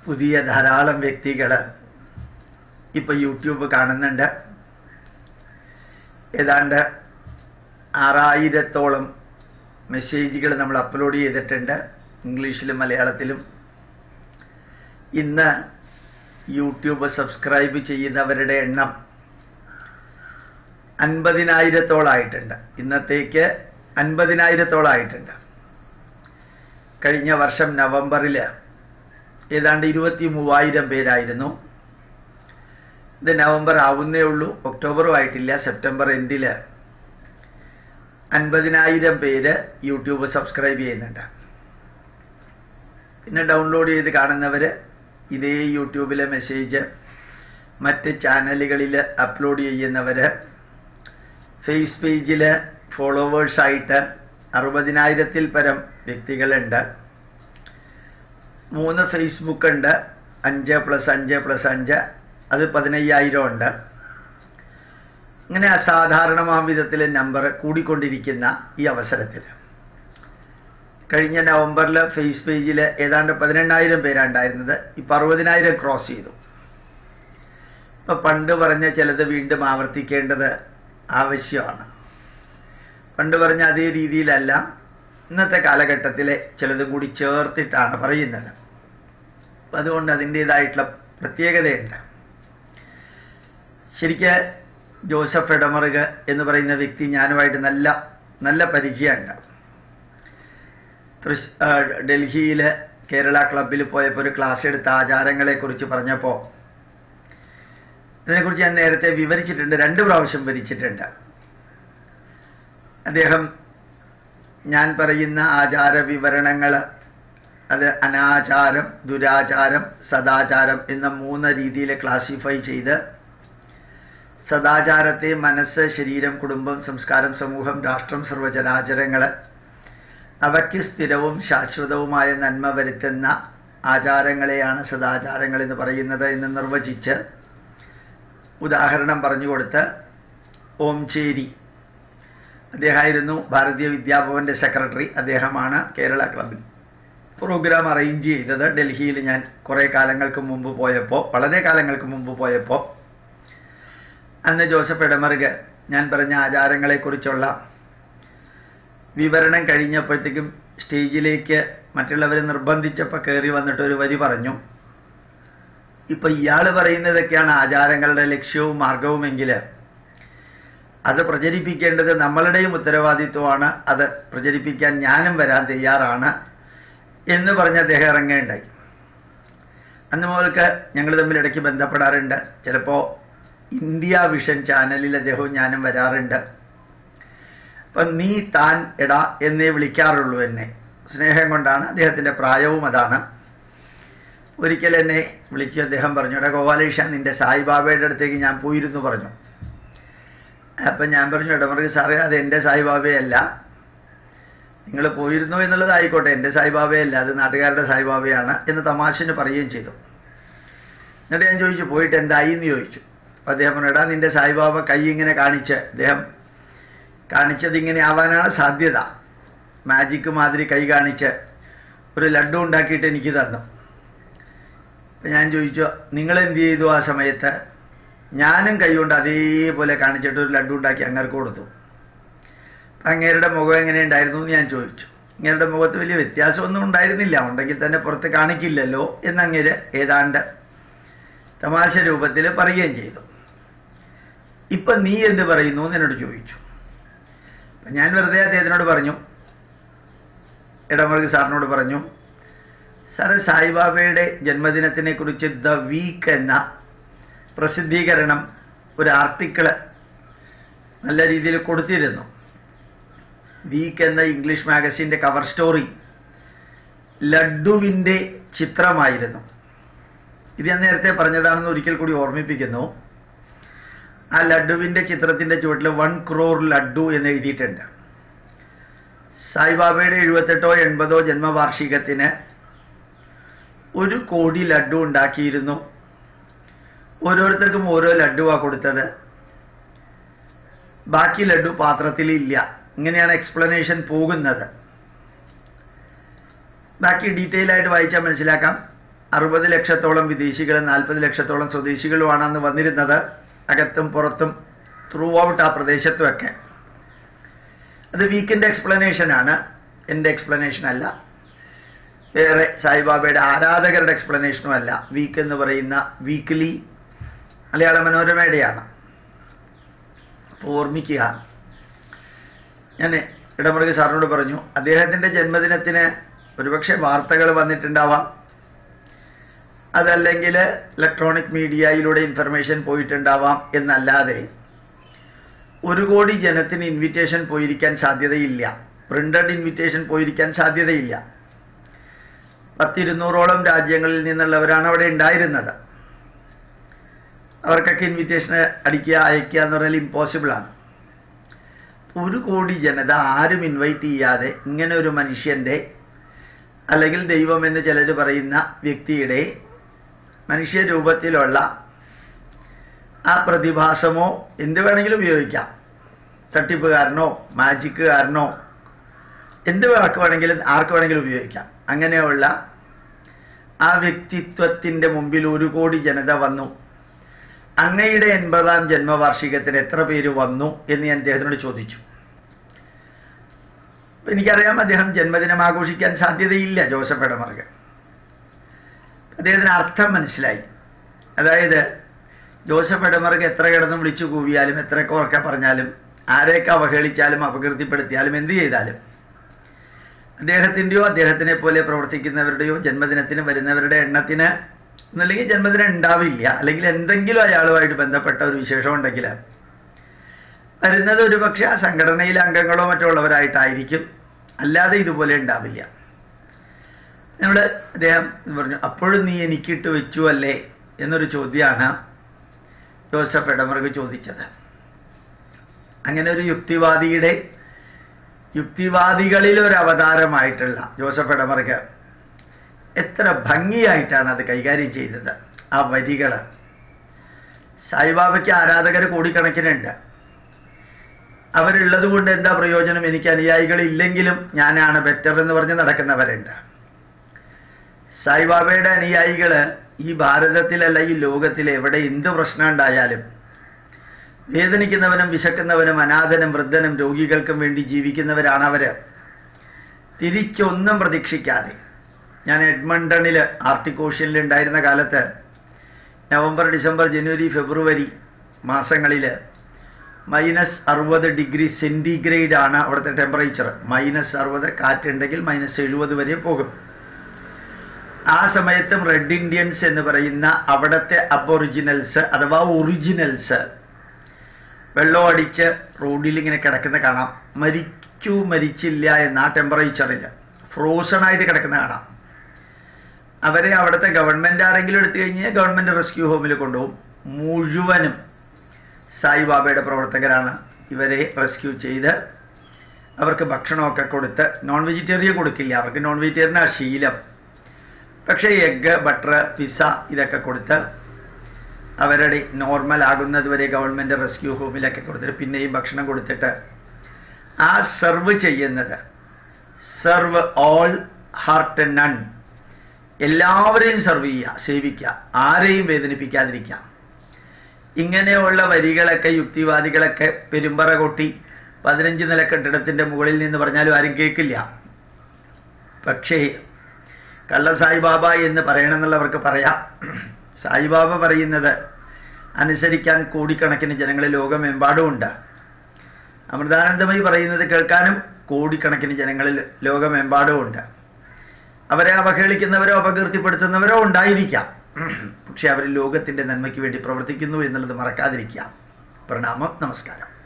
പുതിയ ധാരാളം വ്യക്തികൾ ഇപ്പൊ യൂട്യൂബ് കാണുന്നുണ്ട് ഏതാണ്ട് ആറായിരത്തോളം മെസ്സേജുകൾ നമ്മൾ അപ്ലോഡ് ചെയ്തിട്ടുണ്ട് ഇംഗ്ലീഷിലും മലയാളത്തിലും ഇന്ന് യൂട്യൂബ് സബ്സ്ക്രൈബ് ചെയ്യുന്നവരുടെ എണ്ണം അൻപതിനായിരത്തോളായിട്ടുണ്ട് ഇന്നത്തേക്ക് അൻപതിനായിരത്തോളായിട്ടുണ്ട് കഴിഞ്ഞ വർഷം നവംബറിൽ ഏതാണ്ട് ഇരുപത്തി മൂവായിരം പേരായിരുന്നു ഇത് നവംബർ ആവുന്നേ ഉള്ളൂ ഒക്ടോബറും ആയിട്ടില്ല സെപ്റ്റംബർ എൻഡിൽ അൻപതിനായിരം പേര് യൂട്യൂബ് സബ്സ്ക്രൈബ് ചെയ്യുന്നുണ്ട് പിന്നെ ഡൗൺലോഡ് ചെയ്ത് കാണുന്നവര് ഇതേ യൂട്യൂബിലെ മെസ്സേജ് മറ്റ് ചാനലുകളിൽ അപ്ലോഡ് ചെയ്യുന്നവര് ഫേസ് പേജിൽ ഫോളോവേഴ്സായിട്ട് അറുപതിനായിരത്തിൽ പരം വ്യക്തികളുണ്ട് മൂന്ന് ഫേസ്ബുക്ക് ഉണ്ട് അഞ്ച് പ്ലസ് അഞ്ച് പ്ലസ് അഞ്ച് അത് പതിനയ്യായിരം ഉണ്ട് ഇങ്ങനെ അസാധാരണമാം വിധത്തിൽ നമ്പർ കൂടിക്കൊണ്ടിരിക്കുന്ന ഈ അവസരത്തിൽ കഴിഞ്ഞ നവംബറിൽ ഫേസ് പേജിൽ ഏതാണ്ട് പതിനെണ്ണായിരം പേരാണ്ടായിരുന്നത് ഇപ്പം അറുപതിനായിരം ക്രോസ് ചെയ്തു ഇപ്പൊ പണ്ട് പറഞ്ഞ ചിലത് വീണ്ടും ആവർത്തിക്കേണ്ടത് ആവശ്യമാണ് പണ്ട് പറഞ്ഞ അതേ രീതിയിലല്ല ഇന്നത്തെ കാലഘട്ടത്തിലെ ചിലതും കൂടി ചേർത്തിട്ടാണ് പറയുന്നത് അപ്പം അതുകൊണ്ട് അതിൻ്റെതായിട്ടുള്ള പ്രത്യേകതയുണ്ട് ശരിക്ക് ജോസഫ് എടമറുക എന്ന് പറയുന്ന വ്യക്തി ഞാനുമായിട്ട് നല്ല നല്ല പരിചയമുണ്ട് തൃശ് ഡൽഹിയിൽ കേരള ക്ലബിൽ പോയപ്പോൾ ഒരു ക്ലാസ് എടുത്ത ആചാരങ്ങളെക്കുറിച്ച് പറഞ്ഞപ്പോൾ ഇതിനെക്കുറിച്ച് ഞാൻ നേരത്തെ വിവരിച്ചിട്ടുണ്ട് രണ്ട് പ്രാവശ്യം വിവരിച്ചിട്ടുണ്ട് അദ്ദേഹം ഞാൻ പറയുന്ന ആചാര വിവരണങ്ങൾ അത് അനാചാരം ദുരാചാരം സദാചാരം എന്ന മൂന്ന് രീതിയിൽ ക്ലാസിഫൈ ചെയ്ത് സദാചാരത്തെ മനസ്സ് ശരീരം കുടുംബം സംസ്കാരം സമൂഹം രാഷ്ട്രം സർവചരാചരങ്ങൾ അവയ്ക്ക് സ്ഥിരവും ശാശ്വതവുമായ നന്മ വരുത്തുന്ന ആചാരങ്ങളെയാണ് സദാചാരങ്ങൾ എന്ന് പറയുന്നത് എന്ന് നിർവചിച്ച് ഉദാഹരണം പറഞ്ഞു കൊടുത്ത് ഓംചേരി അദ്ദേഹമായിരുന്നു ഭാരതീയ വിദ്യാഭവന്റെ സെക്രട്ടറി അദ്ദേഹമാണ് കേരള ക്ലബിൽ പ്രോഗ്രാം അറേഞ്ച് ചെയ്തത് ഡൽഹിയിൽ ഞാൻ കുറേ കാലങ്ങൾക്ക് മുമ്പ് പോയപ്പോൾ വളരെ കാലങ്ങൾക്ക് മുമ്പ് പോയപ്പോൾ അന്ന് ജോസഫ് ഇടമറുക ഞാൻ പറഞ്ഞ ആചാരങ്ങളെക്കുറിച്ചുള്ള വിവരണം കഴിഞ്ഞപ്പോഴത്തേക്കും സ്റ്റേജിലേക്ക് മറ്റുള്ളവരെ നിർബന്ധിച്ചപ്പോൾ കയറി വന്നിട്ട് ഒരു വരി പറഞ്ഞു ഇപ്പൊ ഇയാൾ പറയുന്നതൊക്കെയാണ് ആചാരങ്ങളുടെ ലക്ഷ്യവും മാർഗവുമെങ്കിൽ അത് പ്രചരിപ്പിക്കേണ്ടത് നമ്മളുടെയും ഉത്തരവാദിത്വമാണ് അത് പ്രചരിപ്പിക്കാൻ ഞാനും വരാൻ തയ്യാറാണ് എന്ന് പറഞ്ഞ് അദ്ദേഹം ഇറങ്ങേണ്ടായി അന്ന് മുതൽക്ക് ഞങ്ങൾ തമ്മിൽ ഇടയ്ക്ക് ബന്ധപ്പെടാറുണ്ട് ചിലപ്പോൾ ഇന്ത്യ വിഷൻ ചാനലിൽ അദ്ദേഹവും ഞാനും വരാറുണ്ട് അപ്പം നീ താൻ എടാ എന്നേ വിളിക്കാറുള്ളൂ എന്നെ സ്നേഹം കൊണ്ടാണ് അദ്ദേഹത്തിൻ്റെ പ്രായവും അതാണ് ഒരിക്കൽ എന്നെ വിളിച്ചു അദ്ദേഹം പറഞ്ഞു എടാ ഗോപാലേഷ നിന്റെ സായിബാബയുടെ അടുത്തേക്ക് ഞാൻ പോയിരുന്നു പറഞ്ഞു അപ്പം ഞാൻ പറഞ്ഞു ഇടമറുക സാറേ അത് എൻ്റെ സായിബാബയല്ല നിങ്ങൾ പോയിരുന്നു എന്നുള്ളത് ആയിക്കോട്ടെ എൻ്റെ സായിബാബയല്ല അത് നാട്ടുകാരുടെ സായിബാബയാണ് എന്ന് തമാശന് പറയുകയും ചെയ്തു എന്നിട്ട് ഞാൻ ചോദിച്ചു പോയിട്ട് എന്തായി എന്ന് ചോദിച്ചു അപ്പം അദ്ദേഹം പറഞ്ഞു എടാ നിന്റെ സായിബാബ കൈ ഇങ്ങനെ കാണിച്ച് അദ്ദേഹം കാണിച്ചത് ഇങ്ങനെ ആവാനാണ് സാധ്യത മാജിക് മാതിരി കൈ കാണിച്ച് ഒരു ലഡു ഉണ്ടാക്കിയിട്ട് എനിക്ക് തന്നു അപ്പം ഞാൻ ചോദിച്ചു നിങ്ങൾ എന്ത് ചെയ്തു ആ സമയത്ത് ഞാനും കൈകൊണ്ട് അതേപോലെ കാണിച്ചിട്ട് ഒരു ലഡു ഉണ്ടാക്കി അങ്ങേർക്ക് കൊടുത്തു അപ്പം അങ്ങേരുടെ മുഖം എങ്ങനെ ഉണ്ടായിരുന്നു എന്ന് ഞാൻ ചോദിച്ചു അങ്ങേരുടെ മുഖത്ത് വലിയ വ്യത്യാസമൊന്നും ഉണ്ടായിരുന്നില്ല ഉണ്ടെങ്കിൽ തന്നെ പുറത്ത് കാണിക്കില്ലല്ലോ എന്നങ്ങേര് ഏതാണ്ട് തമാശ രൂപത്തിൽ പറയുകയും ചെയ്തു ഇപ്പൊ നീ എന്ത് പറയുന്നു എന്ന് എന്നോട് ചോദിച്ചു അപ്പം ഞാൻ വെറുതെ അദ്ദേഹത്തിനോട് പറഞ്ഞു ഇടമറുക് സാറിനോട് പറഞ്ഞു സാറ് സായിബാബയുടെ ജന്മദിനത്തിനെ കുറിച്ച് ദ വീക്ക് എന്ന പ്രസിദ്ധീകരണം ഒരു ആർട്ടിക്കിള് നല്ല രീതിയിൽ കൊടുത്തിരുന്നു വീക്ക് എന്ന ഇംഗ്ലീഷ് മാഗസിൻ്റെ കവർ സ്റ്റോറി ലഡുവിൻ്റെ ചിത്രമായിരുന്നു ഇത് ഞാൻ നേരത്തെ പറഞ്ഞതാണെന്ന് ഒരിക്കൽ കൂടി ഓർമ്മിപ്പിക്കുന്നു ആ ലഡുവിൻ്റെ ചിത്രത്തിൻ്റെ ചുവട്ടിൽ വൺ ക്രോർ ലഡു എന്ന് എഴുതിയിട്ടുണ്ട് സായിബാബയുടെ എഴുപത്തെട്ടോ എൺപതോ ജന്മവാർഷികത്തിന് ഒരു കോടി ലഡു ഉണ്ടാക്കിയിരുന്നു ഓരോരുത്തർക്കും ഓരോ ലഡുവാ കൊടുത്തത് ബാക്കി ലഡു പാത്രത്തിൽ ഇല്ല ഇങ്ങനെയാണ് എക്സ്പ്ലനേഷൻ പോകുന്നത് ബാക്കി ഡീറ്റെയിൽ ആയിട്ട് വായിച്ചാൽ മനസ്സിലാക്കാം അറുപത് ലക്ഷത്തോളം വിദേശികളും നാൽപ്പത് ലക്ഷത്തോളം സ്വദേശികളുമാണ് അന്ന് വന്നിരുന്നത് അകത്തും പുറത്തും ത്രൂ ഔട്ട് ആ പ്രദേശത്തുമൊക്കെ അത് വീക്കിൻ്റെ എക്സ്പ്ലനേഷനാണ് എൻ്റെ എക്സ്പ്ലനേഷൻ അല്ല വേറെ സായിബാബയുടെ ആരാധകരുടെ എക്സ്പ്ലനേഷനും അല്ല വീക്ക് എന്ന് പറയുന്ന വീക്ക്ലി മലയാള മനോരമയുടെയാണ് അപ്പോൾ ഓർമ്മിക്കുക ഞാൻ ഇടമുറുകി സാറിനോട് പറഞ്ഞു അദ്ദേഹത്തിൻ്റെ ജന്മദിനത്തിന് ഒരുപക്ഷെ വാർത്തകൾ വന്നിട്ടുണ്ടാവാം അതല്ലെങ്കിൽ ഇലക്ട്രോണിക് മീഡിയയിലൂടെ ഇൻഫർമേഷൻ പോയിട്ടുണ്ടാവാം എന്നല്ലാതെ ഒരു കോടി ജനത്തിന് ഇൻവിറ്റേഷൻ പോയിരിക്കാൻ സാധ്യതയില്ല പ്രിന്റഡ് ഇൻവിറ്റേഷൻ പോയിരിക്കാൻ സാധ്യതയില്ല പത്തിരുന്നൂറോളം രാജ്യങ്ങളിൽ നിന്നുള്ളവരാണ് അവിടെ ഉണ്ടായിരുന്നത് അവർക്കൊക്കെ ഇൻവിറ്റേഷൻ അടിക്കുക അയക്കുക എന്ന് പറഞ്ഞാൽ ഇമ്പോസിബിൾ ആണ് ഒരു കോടി ജനത ആരും ഇൻവൈറ്റ് ചെയ്യാതെ ഇങ്ങനെ ഒരു മനുഷ്യൻ്റെ അല്ലെങ്കിൽ ദൈവം എന്ന് ചിലർ പറയുന്ന വ്യക്തിയുടെ മനുഷ്യരൂപത്തിലുള്ള ആ പ്രതിഭാസമോ എന്ത് വേണമെങ്കിലും ഉപയോഗിക്കാം തട്ടിപ്പുകാരനോ മാജിക്കുകാരനോ എന്ത് വാക്ക് വേണമെങ്കിലും ആർക്ക് വേണമെങ്കിലും ഉപയോഗിക്കാം അങ്ങനെയുള്ള ആ വ്യക്തിത്വത്തിൻ്റെ മുമ്പിൽ ഒരു കോടി ജനത വന്നു അങ്ങയുടെ എൺപതാം ജന്മവാർഷികത്തിന് എത്ര പേര് വന്നു എന്ന് ഞാൻ അദ്ദേഹത്തിനോട് ചോദിച്ചു എനിക്കറിയാം അദ്ദേഹം ജന്മദിനം ആഘോഷിക്കാൻ സാധ്യതയില്ല ജോസഫ് ഇടമറുക അദ്ദേഹത്തിന് അർത്ഥം മനസ്സിലായി അതായത് ജോസഫ് ഇടമറുക എത്ര കിടന്നും വിളിച്ചു കൂവിയാലും എത്രയൊക്കെ ഉറക്കെ പറഞ്ഞാലും ആരെയൊക്കെ അവഹേളിച്ചാലും അപകീർത്തിപ്പെടുത്തിയാലും എന്ത് ചെയ്താലും അദ്ദേഹത്തിൻ്റെയോ അദ്ദേഹത്തിനെ പോലെ പ്രവർത്തിക്കുന്നവരുടെയോ ജന്മദിനത്തിന് വരുന്നവരുടെ എണ്ണത്തിന് എന്നല്ലെങ്കിൽ ജന്മദിനം ഉണ്ടാവില്ല അല്ലെങ്കിൽ എന്തെങ്കിലും അയാളുമായിട്ട് ബന്ധപ്പെട്ട ഒരു വിശേഷം ഉണ്ടെങ്കിൽ വരുന്നത് ഒരുപക്ഷെ ആ സംഘടനയിലെ അംഗങ്ങളോ മറ്റോ ഉള്ളവരായിട്ടായിരിക്കും അല്ലാതെ ഇതുപോലെ ഉണ്ടാവില്ല നമ്മുടെ അദ്ദേഹം പറഞ്ഞു അപ്പോഴും നീ എനിക്കിട്ട് വെച്ചു അല്ലേ എന്നൊരു ചോദ്യമാണ് ജോസഫ് ഇടമറുക ചോദിച്ചത് അങ്ങനെ ഒരു യുക്തിവാദിയുടെ യുക്തിവാദികളിൽ ഒരു അവതാരമായിട്ടുള്ള ജോസഫ് ഇടമറുക എത്ര ഭംഗിയായിട്ടാണ് അത് കൈകാര്യം ചെയ്തത് ആ വരികൾ സായിബാബയ്ക്ക് ആരാധകർ കോടിക്കണക്കിനുണ്ട് അവരുള്ളത് കൊണ്ട് എന്താ പ്രയോജനം എനിക്ക് അനുയായികൾ ഇല്ലെങ്കിലും ഞാനാണ് ബെറ്റർ എന്ന് പറഞ്ഞ് നടക്കുന്നവരുണ്ട് സായിബാബയുടെ അനുയായികൾ ഈ ഭാരതത്തിലല്ല ഈ ലോകത്തിൽ എവിടെ എന്ത് പ്രശ്നം ഉണ്ടായാലും വേദനിക്കുന്നവനും വിശക്കുന്നവനും അനാഥനും വൃദ്ധനും രോഗികൾക്കും വേണ്ടി ജീവിക്കുന്നവരാണ് അവര് തിരിച്ചൊന്നും പ്രതീക്ഷിക്കാതെ ഞാൻ എഡ്മണ്ടണിൽ ആർട്ടിക്കോഷ്യനിൽ ഉണ്ടായിരുന്ന കാലത്ത് നവംബർ ഡിസംബർ ജനുവരി ഫെബ്രുവരി മാസങ്ങളിൽ മൈനസ് അറുപത് ഡിഗ്രി സെൻറ്റിഗ്രേഡ് ആണ് അവിടുത്തെ ടെമ്പറേച്ചർ മൈനസ് അറുപത് കാറ്റുണ്ടെങ്കിൽ മൈനസ് എഴുപത് വരെ പോകും ആ സമയത്തും റെഡ് ഇന്ത്യൻസ് എന്ന് പറയുന്ന അവിടുത്തെ അബൊറിജിനൽസ് അഥവാ ഒറിജിനൽസ് വെള്ളം അടിച്ച് റോഡിൽ ഇങ്ങനെ കിടക്കുന്ന കാണാം മരിച്ചു മരിച്ചില്ല എന്ന ആ ടെമ്പറേച്ചറിൽ ഫ്രോസൺ ആയിട്ട് കിടക്കുന്ന കാണാം അവരെ അവിടുത്തെ ഗവൺമെന്റ് ആരെങ്കിലും എടുത്തു കഴിഞ്ഞാൽ ഗവൺമെന്റ് റെസ്ക്യൂ ഹോമിൽ കൊണ്ടുപോകും മുഴുവനും സായിബാബയുടെ പ്രവർത്തകരാണ് ഇവരെ റെസ്ക്യൂ ചെയ്ത് അവർക്ക് ഭക്ഷണമൊക്കെ കൊടുത്ത് നോൺ വെജിറ്റേറിയൻ കൊടുക്കില്ല അവർക്ക് നോൺ വെജിറ്റേറിയൻ ആ ശീലം പക്ഷേ എഗ്ഗ് ബട്ടർ പിസ്സ ഇതൊക്കെ കൊടുത്ത് അവരുടെ നോർമൽ ആകുന്നത് വരെ ഗവൺമെന്റ് റെസ്ക്യൂ ഹോമിലൊക്കെ കൊടുത്തിട്ട് പിന്നെയും ഭക്ഷണം കൊടുത്തിട്ട് ആ സെർവ് ചെയ്യുന്നത് സെർവ് ഓൾ ഹാർട്ട് നൺ എല്ലാവരെയും സെർവ് ചെയ്യുക സേവിക്കുക ആരെയും വേദനിപ്പിക്കാതിരിക്കുക ഇങ്ങനെയുള്ള വരികളൊക്കെ യുക്തിവാദികളൊക്കെ പെരുമ്പറ കൊട്ടി പതിനഞ്ച് നില കെട്ടിടത്തിൻ്റെ മുകളിൽ നിന്ന് പറഞ്ഞാലും ആരും കേൾക്കില്ല പക്ഷേ കള്ള സായിബാബ എന്ന് പറയണമെന്നുള്ളവർക്ക് പറയാം സായിബാബ പറയുന്നത് അനുസരിക്കാൻ കോടിക്കണക്കിന് ജനങ്ങൾ ലോകമെമ്പാടുമുണ്ട് അമൃതാനന്ദമയി പറയുന്നത് കേൾക്കാനും കോടിക്കണക്കിന് ജനങ്ങളിൽ ലോകമെമ്പാടുമുണ്ട് അവരെ അവഹേളിക്കുന്നവരോ അപകീർത്തിപ്പെടുത്തുന്നവരോ ഉണ്ടായിരിക്കാം പക്ഷെ അവർ ലോകത്തിൻ്റെ നന്മയ്ക്ക് വേണ്ടി പ്രവർത്തിക്കുന്നു എന്നുള്ളത് മറക്കാതിരിക്കാം പ്രണാമം നമസ്കാരം